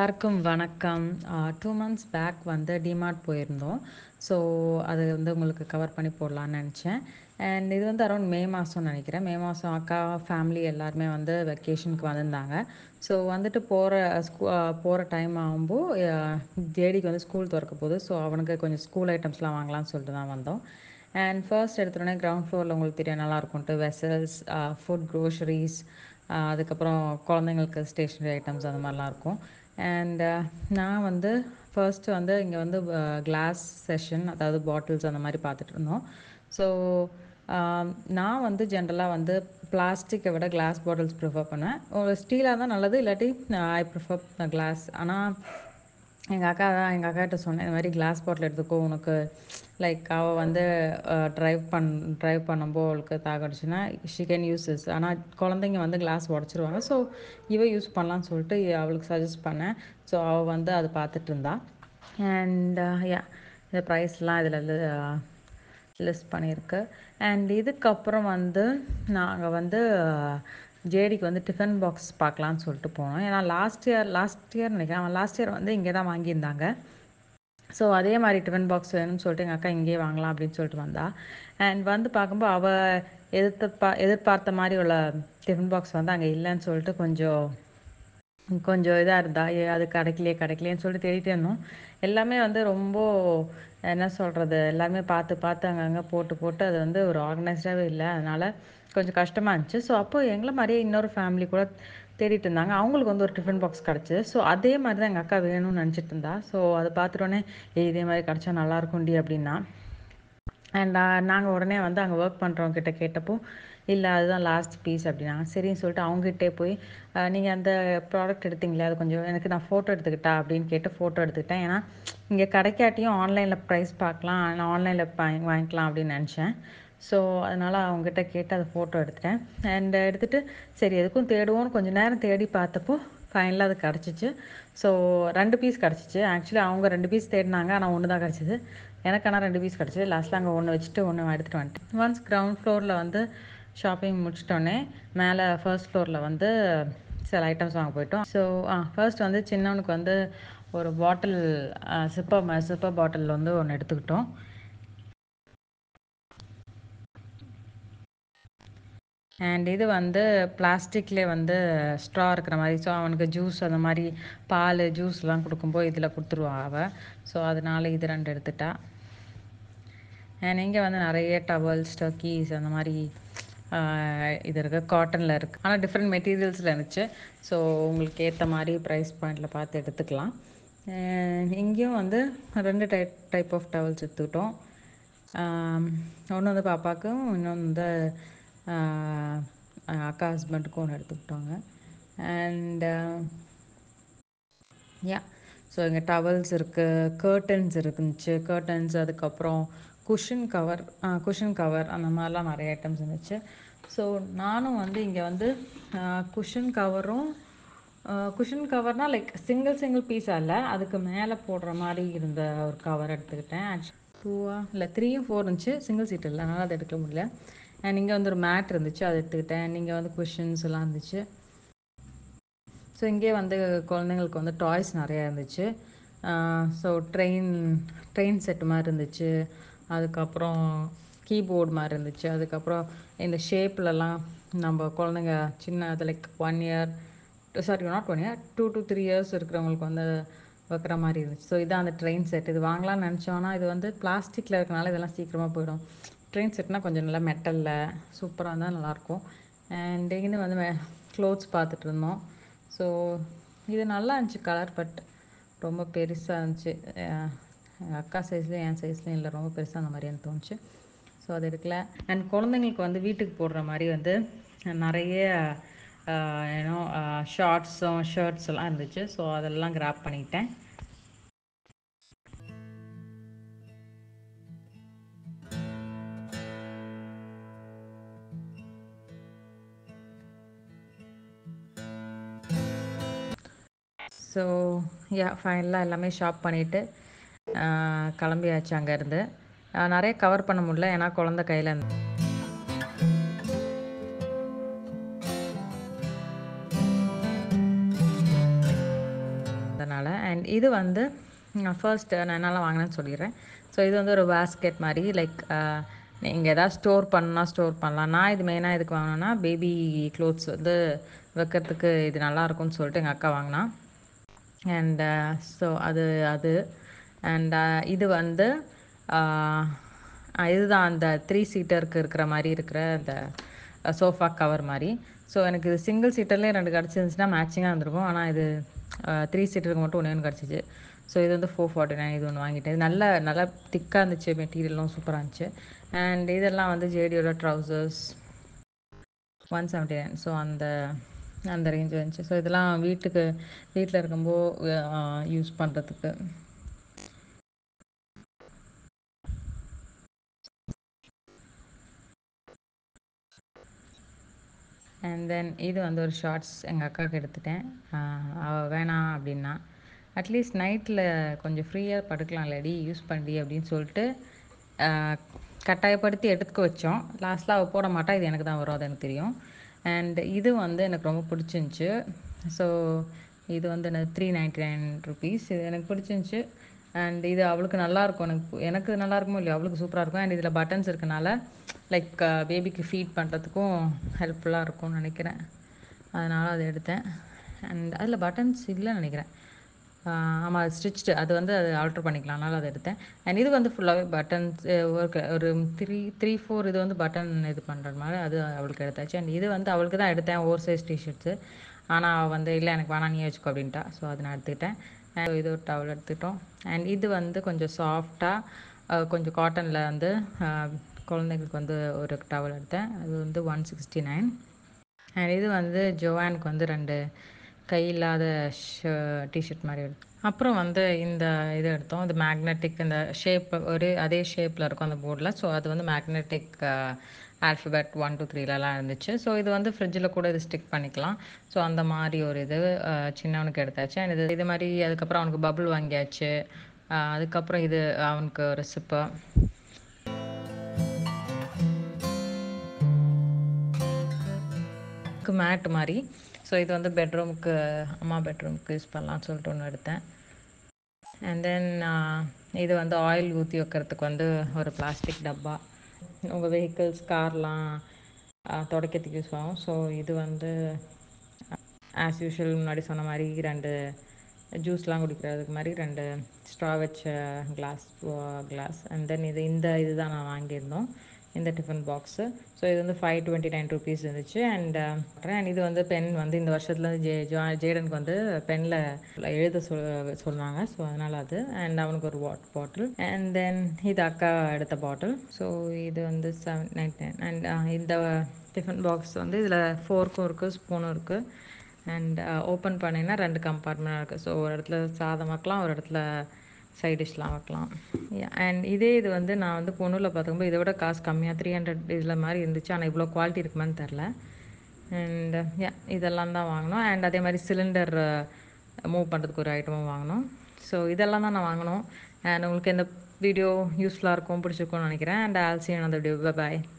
எல்லாருக்கும் வணக்கம் two months back வந்து டிமார்ட் போயிருந்தோம் ஸோ அது வந்து உங்களுக்கு கவர் பண்ணி போடலான்னு நினச்சேன் அண்ட் இது வந்து அரௌண்ட் மே மாதம்னு நினைக்கிறேன் மே மாதம் அக்கா ஃபேமிலி எல்லாருமே வந்து வெக்கேஷனுக்கு வந்திருந்தாங்க ஸோ வந்துட்டு போகிற ஸ்கூ போகிற டைம் ஆகும்போது ஜேடிக்கு வந்து ஸ்கூல் திறக்க போகுது ஸோ அவனுக்கு கொஞ்சம் ஸ்கூல் ஐட்டம்ஸ்லாம் வாங்கலாம்னு சொல்லிட்டு தான் வந்தோம் அண்ட் ஃபர்ஸ்ட் எடுத்தோடனே கிரவுண்ட் ஃப்ளோரில் உங்களுக்கு தெரியும் நல்லா இருக்கும்ட்டு வெசல்ஸ் ஃபுட் க்ரோசரிஸ் அதுக்கப்புறம் குழந்தைங்களுக்கு ஸ்டேஷ்னரி ஐட்டம்ஸ் அந்த மாதிரிலாம் இருக்கும் அண்ட் நான் வந்து ஃபர்ஸ்ட்டு வந்து இங்கே வந்து கிளாஸ் செஷன் அதாவது பாட்டில்ஸ் அந்த மாதிரி பார்த்துட்டு இருந்தோம் ஸோ நான் வந்து ஜென்ரலாக வந்து பிளாஸ்டிக்கை விட கிளாஸ் பாட்டில்ஸ் ப்ரிஃபர் பண்ணேன் ஒரு ஸ்டீலாக தான் நல்லது இல்லாட்டி ஐ ப்ரிஃபர் கிளாஸ் ஆனால் எங்கள் அக்கா தான் எங்கள் அக்காட்ட சொன்னேன் இந்த மாதிரி கிளாஸ் பாட்டில் எடுத்துக்கோ உனக்கு லைக் அவள் வந்து ட்ரைவ் பண் ட்ரைவ் பண்ணும்போது அவளுக்கு தாகடிச்சுன்னா ஷி கேன் யூஸ் இஸ் ஆனால் குழந்தைங்க வந்து கிளாஸ் உடச்சிருவாங்க ஸோ இவ யூஸ் பண்ணலான்னு சொல்லிட்டு அவளுக்கு சஜஸ்ட் பண்ணேன் ஸோ அவள் வந்து அதை பார்த்துட்டு இருந்தா அண்ட் யா இந்த ப்ரைஸ்லாம் இதில் லிஸ்ட் பண்ணியிருக்கு அண்ட் இதுக்கப்புறம் வந்து நாங்கள் வந்து ஜேடிக்கு வந்து டிஃபன் பாக்ஸ் பார்க்கலான்னு சொல்லிட்டு போனோம் ஏன்னா லாஸ்ட் இயர் லாஸ்ட் இயர் நினைக்கிறேன் அவன் லாஸ்ட் இயர் வந்து இங்கே தான் வாங்கியிருந்தாங்க ஸோ அதே மாதிரி டிஃபன் பாக்ஸ் வேணும்னு சொல்லிட்டு எங்கள் அக்கா இங்கேயே வாங்கலாம் அப்படின்னு சொல்லிட்டு வந்தா அண்ட் வந்து பார்க்கும்போது அவள் எதிர்த்து பா எதிர்பார்த்த மாதிரி உள்ள டிஃபன் பாக்ஸ் வந்து அங்கே இல்லைன்னு சொல்லிட்டு கொஞ்சம் கொஞ்சம் இதாக இருந்தா ஏ அது கிடைக்கலையே கிடைக்கலையேன்னு சொல்லிட்டு தேடிட்டே இருந்தோம் எல்லாமே வந்து ரொம்ப என்ன சொல்கிறது எல்லாமே பார்த்து பார்த்து அங்கங்கே போட்டு போட்டு அது வந்து ஒரு ஆர்கனைஸ்டாகவே இல்லை அதனால் கொஞ்சம் கஷ்டமாக இருந்துச்சு ஸோ அப்போ எங்களை மாதிரியே இன்னொரு ஃபேமிலி கூட தேடிட்டு இருந்தாங்க அவங்களுக்கு வந்து ஒரு டிஃபன் பாக்ஸ் கிடச்சிது ஸோ அதே மாதிரி தான் எங்கள் அக்கா வேணும்னு நினச்சிட்டு இருந்தா ஸோ அதை பார்த்துட்டோன்னே ஏ இதே மாதிரி கிடச்சா நல்லாயிருக்கும்டி அப்படின்னா அண்ட் நாங்கள் உடனே வந்து அங்கே ஒர்க் பண்ணுறவங்க கிட்ட கேட்டப்போ இல்லை அதுதான் லாஸ்ட் பீஸ் அப்படின்னாங்க சரின்னு சொல்லிட்டு அவங்ககிட்டே போய் நீங்கள் அந்த ப்ராடக்ட் எடுத்தீங்களே அது கொஞ்சம் எனக்கு நான் ஃபோட்டோ எடுத்துக்கிட்டா அப்படின்னு கேட்டு ஃபோட்டோ எடுத்துக்கிட்டேன் ஏன்னா இங்கே கிடைக்காட்டியும் ஆன்லைனில் ப்ரைஸ் பார்க்கலாம் நான் ஆன்லைனில் வாங்கிக்கலாம் அப்படின்னு நினச்சேன் ஸோ அதனால் அவங்ககிட்ட கேட்டு அதை ஃபோட்டோ எடுத்துட்டேன் அண்ட் எடுத்துகிட்டு சரி எதுக்கும் தேடுவோன்னு கொஞ்சம் நேரம் தேடி பார்த்தப்போ ஃபைனலாக அது கிடச்சிச்சு ஸோ ரெண்டு பீஸ் கிடச்சிச்சு ஆக்சுவலி அவங்க ரெண்டு பீஸ் தேடினாங்க ஆனால் ஒன்று தான் கிடச்சிது எனக்கு ஆனால் ரெண்டு பீஸ் கிடச்சிது லாஸ்ட்டில் அங்கே ஒன்று வச்சுட்டு ஒன்று எடுத்துகிட்டு வந்துட்டேன் ஒன்ஸ் கிரவுண்ட் ஃப்ளோரில் வந்து ஷாப்பிங் முடிச்சிட்டோன்னே மேலே ஃபர்ஸ்ட் ஃப்ளோரில் வந்து சில ஐட்டம்ஸ் வாங்க போயிட்டோம் ஸோ ஆ ஃபர்ஸ்ட் வந்து சின்னவனுக்கு வந்து ஒரு பாட்டில் சிப்பர் சிப்பர் பாட்டில் வந்து ஒன்று எடுத்துக்கிட்டோம் அண்ட் இது வந்து பிளாஸ்டிக்லேயே வந்து ஸ்ட்ரா இருக்கிற மாதிரி ஸோ அவனுக்கு ஜூஸ் அந்த மாதிரி பால் ஜூஸ்லாம் கொடுக்கும்போது இதில் கொடுத்துருவா அவள் ஸோ அதனால இது ரெண்டு எடுத்துட்டா அண்ட் இங்கே வந்து நிறைய டவல்ஸ் டர்க்கீஸ் அந்த மாதிரி இது இருக்குது காட்டனில் இருக்குது ஆனால் டிஃப்ரெண்ட் மெட்டீரியல்ஸில் இருந்துச்சு ஸோ உங்களுக்கு ஏற்ற மாதிரி ப்ரைஸ் பாயிண்டில் பார்த்து எடுத்துக்கலாம் இங்கேயும் வந்து ரெண்டு டைப் டைப் ஆஃப் டவல்ஸ் எடுத்துக்கிட்டோம் ஒன்று வந்து பாப்பாவுக்கும் இன்னொன்று வந்து அக்கா ஹஸ்பண்டுக்கும் ஒன்று எடுத்துக்கிட்டோங்க அண்ட் யா ஸோ இங்கே டவல்ஸ் இருக்குது கர்டன்ஸ் இருந்துச்சு கர்டன்ஸ் அதுக்கப்புறம் குஷன் கவர் குஷன் கவர் அந்த மாதிரிலாம் நிறைய ஐட்டம்ஸ் இருந்துச்சு ஸோ நானும் வந்து இங்கே வந்து குஷன் கவரும் குஷன் கவர்னால் லைக் சிங்கிள் சிங்கிள் பீஸ் அல்ல அதுக்கு மேலே போடுற மாதிரி இருந்த ஒரு கவர் எடுத்துக்கிட்டேன் ஆக்சுவலி டூவா இல்லை த்ரீயும் ஃபோர் இருந்துச்சு சிங்கிள் சீட் இல்லை அதனால் அதை எடுக்க முடியல அண்ட் இங்கே வந்து ஒரு மேட் இருந்துச்சு அதை எடுத்துக்கிட்டேன் இங்கே வந்து குஷன்ஸ் எல்லாம் இருந்துச்சு ஸோ இங்கே வந்து குழந்தைங்களுக்கு வந்து டாய்ஸ் நிறையா இருந்துச்சு ஸோ ட்ரெயின் ட்ரெயின் செட் மாதிரி இருந்துச்சு அதுக்கப்புறம் கீபோர்டு மாதிரி இருந்துச்சு அதுக்கப்புறம் இந்த ஷேப்லலாம் நம்ம குழந்தைங்க சின்ன அது like one year sorry not one year two to three years இருக்கிறவங்களுக்கு வந்து வைக்கிற மாதிரி இருந்துச்சு ஸோ இதான் அந்த ட்ரெயின் செட் இது வாங்கலாம்னு நினச்சோன்னா இது வந்து பிளாஸ்டிக்கில் இருக்கனால இதெல்லாம் சீக்கிரமாக போயிடும் ட்ரெயின் செட்னால் கொஞ்சம் நல்லா மெட்டலில் சூப்பராக இருந்தால் நல்லாயிருக்கும் அண்ட் இங்கே வந்து க்ளோத்ஸ் பார்த்துட்டு இருந்தோம் ஸோ இது நல்லா இருந்துச்சு கலர் பட் ரொம்ப பெருசாக இருந்துச்சு எங்கள் அக்கா சைஸ்லேயும் என் சைஸ்லேயும் இல்லை ரொம்ப பெருசாக அந்த மாதிரி எனக்கு தோணுச்சு ஸோ அது எடுக்கல அண்ட் குழந்தைங்களுக்கு வந்து வீட்டுக்கு போடுற மாதிரி வந்து நிறைய ஏன்னோ ஷார்ட்ஸும் ஷர்ட்ஸ் எல்லாம் இருந்துச்சு ஸோ அதெல்லாம் கிராப் பண்ணிக்கிட்டேன் ஸோ யா ஃபைனலாக எல்லாமே ஷாப் பண்ணிவிட்டு கிளம்பியாச்சு அங்கேருந்து நிறைய கவர் பண்ண முடியல ஏன்னா குழந்த கையில் அதனால் இது வந்து நான் ஃபர்ஸ்ட் நான் என்னெல்லாம் வாங்கினேன்னு சொல்லிடுறேன் ஸோ இது வந்து ஒரு பேஸ்கெட் மாதிரி லைக் நீங்கள் எதாவது ஸ்டோர் பண்ணா ஸ்டோர் பண்ணலாம் நான் இது மெயினாக எதுக்கு வாங்கினேன்னா பேபி க்ளோத்ஸ் வந்து வைக்கிறதுக்கு இது நல்லாயிருக்கும்னு சொல்லிட்டு எங்கள் அக்கா வாங்கினா அண்ட் ஸோ அது அது அண்ட் இது வந்து uh, uh, இதுதான் அந்த த்ரீ சீட்டருக்கு இருக்கிற மாதிரி இருக்கிற அந்த சோஃபா கவர் மாதிரி ஸோ எனக்கு இது சிங்கிள் சீட்டர்லேயே ரெண்டு கிடச்சிருந்துச்சுன்னா மேட்சிங்காக இருந்திருக்கும் ஆனால் இது த்ரீ சீட்டருக்கு மட்டும் ஒன்று ஒன்று கிடச்சிச்சு ஸோ இது வந்து ஃபோர் ஃபார்ட்டி நைன் இது ஒன்று வாங்கிட்டேன் இது நல்ல நல்லா திக்காக இருந்துச்சு மெட்டீரியலும் சூப்பராக இருந்துச்சு அண்ட் இதெல்லாம் வந்து ஜேடியோட trousers one seventy nine so அந்த அந்த ரேஞ்ச் வந்துச்சு ஸோ இதெல்லாம் வீட்டுக்கு வீட்டில் இருக்கும்போது யூஸ் பண்ணுறதுக்கு அண்ட் தென் இது வந்து ஒரு ஷார்ட்ஸ் எங்கள் அக்காவுக்கு எடுத்துட்டேன் அவள் வேணாம் அப்படின்னா அட்லீஸ்ட் நைட்டில் கொஞ்சம் ஃப்ரீயாக படுக்கலாம் இல்லடி யூஸ் பண்ணி அப்படின்னு சொல்லிட்டு கட்டாயப்படுத்தி எடுத்துக்க வச்சோம் லாஸ்ட்டில் அவள் போட மாட்டா இது எனக்கு தான் வரும் அது எனக்கு தெரியும் அண்ட் இது வந்து எனக்கு ரொம்ப பிடிச்சிருந்துச்சி ஸோ இது வந்து எனக்கு த்ரீ நைன்ட்டி நைன் ருபீஸ் இது எனக்கு பிடிச்சிருந்துச்சி அண்ட் இது அவளுக்கு நல்லாயிருக்கும் எனக்கு எனக்கு நல்லா இருக்குமோ இல்லையோ அவளுக்கு சூப்பராக இருக்கும் அண்ட் இதில் பட்டன்ஸ் இருக்கனால லைக் பேபிக்கு ஃபீட் பண்ணுறதுக்கும் ஹெல்ப்ஃபுல்லாக இருக்கும்னு நினைக்கிறேன் அதனால் அதை எடுத்தேன் அண்ட் அதில் பட்டன்ஸ் இல்லைன்னு நினைக்கிறேன் ஆமாம் ஸ்டிச்டு அது வந்து அது ஆல்ட்ரு பண்ணிக்கலாம் அதனால் அதை எடுத்தேன் அண்ட் இது வந்து ஃபுல்லாகவே பட்டன்ஸ் ஒரு ஒரு த்ரீ த்ரீ ஃபோர் இது வந்து பட்டன் இது பண்ணுற மாதிரி அது அவளுக்கு எடுத்தாச்சு அண்ட் இது வந்து அவளுக்கு தான் எடுத்தேன் ஓவர் சைஸ் டிஷர்ட்ஸு ஆனால் அவள் வந்து இல்லை எனக்கு வேணாம் நீ வச்சுக்கோ அப்படின்ட்டா ஸோ அதை நான் எடுத்துக்கிட்டேன் அண்ட் இது ஒரு டவல் எடுத்துக்கிட்டோம் அண்ட் இது வந்து கொஞ்சம் சாஃப்டாக கொஞ்சம் காட்டனில் வந்து குழந்தைங்களுக்கு வந்து ஒரு டவல் எடுத்தேன் அது வந்து ஒன் சிக்ஸ்டி நைன் அண்ட் இது வந்து ஜோவானுக்கு வந்து ரெண்டு கை இல்லாத ஷ டிஷர்ட் மாதிரி எடுத்தோம் அப்புறம் வந்து இந்த இது எடுத்தோம் இது மேக்னெட்டிக் இந்த ஷேப் ஒரு அதே ஷேப்பில் இருக்கும் அந்த போர்டில் ஸோ அது வந்து மேக்னெட்டிக் ஆல்ஃபபெட் ஒன் டூ த்ரீலலாம் இருந்துச்சு ஸோ இது வந்து ஃப்ரிட்ஜில் கூட இது ஸ்டிக் பண்ணிக்கலாம் ஸோ அந்த மாதிரி ஒரு இது சின்னவனுக்கு எடுத்தாச்சு அண்ட் இது இது மாதிரி அதுக்கப்புறம் அவனுக்கு பபுள் வாங்கியாச்சு அதுக்கப்புறம் இது அவனுக்கு ஒரு சிப்பு மேட் மாதிரி ஸோ இது வந்து பெட்ரூமுக்கு அம்மா பெட்ரூமுக்கு யூஸ் பண்ணலாம்னு சொல்லிட்டு ஒன்று எடுத்தேன் அண்ட் தென் இது வந்து ஆயில் ஊற்றி வைக்கிறதுக்கு வந்து ஒரு பிளாஸ்டிக் டப்பா உங்கள் வெஹிக்கிள்ஸ் கார்லாம் துடைக்கிறதுக்கு யூஸ் ஆகும் ஸோ இது வந்து ஆஸ் யூஷுவல் முன்னாடி சொன்ன மாதிரி ரெண்டு ஜூஸ்லாம் குடிக்கிறதுக்கு மாதிரி ரெண்டு ஸ்ட்ரா வச்ச கிளாஸ் கிளாஸ் அண்ட் தென் இது இந்த இது தான் நான் வாங்கியிருந்தோம் இந்த டிஃபன் பாக்ஸு ஸோ இது வந்து ஃபைவ் டுவெண்ட்டி நைன் ருபீஸ் இருந்துச்சு அண்ட் அண்ட் இது வந்து பென் வந்து இந்த வருஷத்துலேருந்து ஜே ஜா ஜேடனுக்கு வந்து பெனில் எழுத சொல் சொன்னாங்க ஸோ அதனால் அது அண்ட் அவனுக்கு ஒரு வாட் பாட்டில் அண்ட் தென் இது அக்கா எடுத்த பாட்டில் ஸோ இது வந்து செவன் நைன்டி நைன் அண்ட் இந்த டிஃபன் பாக்ஸ் வந்து இதில் ஃபோர்க்கும் இருக்குது ஸ்பூனும் இருக்குது அண்ட் ஓப்பன் பண்ணிங்கன்னா ரெண்டு கம்பார்ட்மெண்ட் இருக்குது ஸோ ஒரு இடத்துல சாதம் வைக்கலாம் ஒரு இடத்துல சைட் டிஷ்லாம் வைக்கலாம் அண்ட் இதே இது வந்து நான் வந்து பொண்ணுல பார்த்துக்கும்போது இதை விட காசு கம்மியாக த்ரீ ஹண்ட்ரட் இதில் மாதிரி இருந்துச்சு ஆனால் இவ்வளோ குவாலிட்டி இருக்குமான்னு தெரில அண்ட் யா இதெல்லாம் தான் வாங்கினோம் அண்ட் அதே மாதிரி சிலிண்டர் மூவ் பண்ணுறதுக்கு ஒரு ஐட்டமும் வாங்கினோம் ஸோ இதெல்லாம் தான் நான் வாங்கினோம் அண்ட் உங்களுக்கு இந்த வீடியோ யூஸ்ஃபுல்லாக இருக்கும் பிடிச்சிருக்கும்னு நினைக்கிறேன் அண்ட் ஆல்சி அந்த வீடியோ பாய்